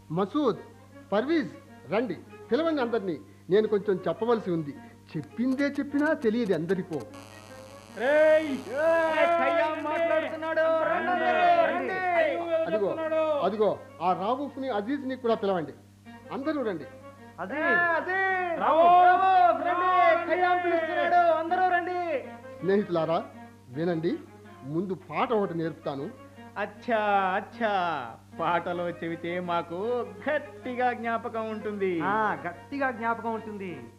మసూద్ పర్వీజ్ రండి పిలవండి అందరినీ నేను కొంచెం చెప్పవలసి ఉంది చెప్పిందే చెప్పినా తెలియదు అందరికో అదిగో అదిగో ఆ రావుఫ్ని అజీజ్ని కూడా పిలవండి అందరూ రండి అది అందరూ రండి స్నేహితులారా వినండి ముందు పాట ఒకటి నేర్పుతాను అచ్చా అచ్చా పాటలో చెబితే మాకు గట్టిగా జ్ఞాపకం ఉంటుంది ఆ, గట్టిగా జ్ఞాపకం ఉంటుంది